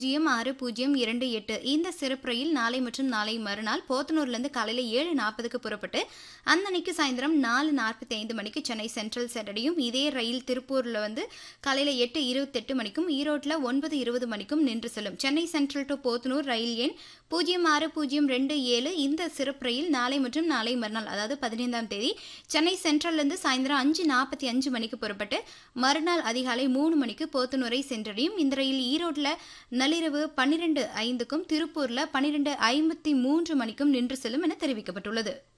பூஜ்ஜியம் ஆறு பூஜ்ஜியம் இரண்டு எட்டு இந்த சிறப்பு ரயில் நாளை மற்றும் நாளை மறுநாள் போத்தனூர்லேருந்து காலையில் ஏழு நாற்பதுக்கு புறப்பட்டு அன்னன்னைக்கு சாயந்தரம் நாலு நாற்பத்தி ஐந்து மணிக்கு சென்னை சென்ட்ரல் சென்றடையும் இதே ரயில் திருப்பூரில் வந்து காலையில் எட்டு இருபத்தெட்டு மணிக்கும் ஈரோட்டில் ஒன்பது இருபது மணிக்கும் நின்று செல்லும் சென்னை சென்ட்ரல் டு போத்தனூர் ரயில் எண் பூஜ்ஜியம் ஆறு பூஜ்ஜியம் ரெண்டு ஏழு இந்த சிறப்பு ரயில் நாளை மற்றும் நாளை மறுநாள் அதாவது பதினைந்தாம் தேதி சென்னை சென்ட்ரல்லேருந்து சாயந்தரம் அஞ்சு நாற்பத்தி அஞ்சு மணிக்கு புறப்பட்டு மறுநாள் அதிகாலை மூணு மணிக்கு போத்தனூரை சென்றடையும் இந்த ரயில் ஈரோட்டில் நள்ளிரவு பன்னிரெண்டு ஐந்துக்கும் திருப்பூரில் பன்னிரெண்டு ஐம்பத்தி மூன்று மணிக்கும் நின்று செல்லும் என தெரிவிக்கப்பட்டுள்ளது